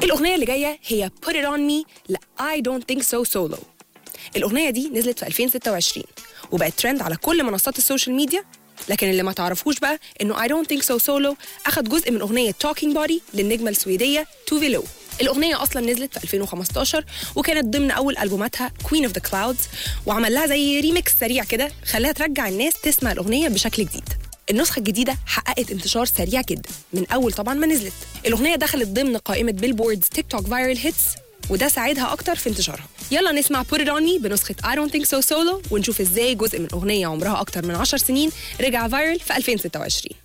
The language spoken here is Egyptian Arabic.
الأغنية اللي جاية هي Put It On Me ل I Don't Think So Solo الأغنية دي نزلت في 2026 وبقت ترند على كل منصات السوشيال ميديا لكن اللي ما تعرفوش بقى انه I don't think so solo اخد جزء من اغنية Talking Body للنجمة السويدية توفي لو الأغنية أصلا نزلت في 2015 وكانت ضمن أول ألبوماتها Queen of the Clouds وعمل لها زي ريميكس سريع كده خلاها ترجع الناس تسمع الأغنية بشكل جديد النسخة الجديدة حققت انتشار سريع جدا من أول طبعا ما نزلت الأغنية دخلت ضمن قائمة بيلبوردز تيك توك فايرال هيتس وده ساعدها أكتر في انتشارها يلا نسمع Put It On Me بنسخة I Don't Think So Solo ونشوف ازاي جزء من أغنية عمرها أكتر من 10 سنين رجع فايرال في 2026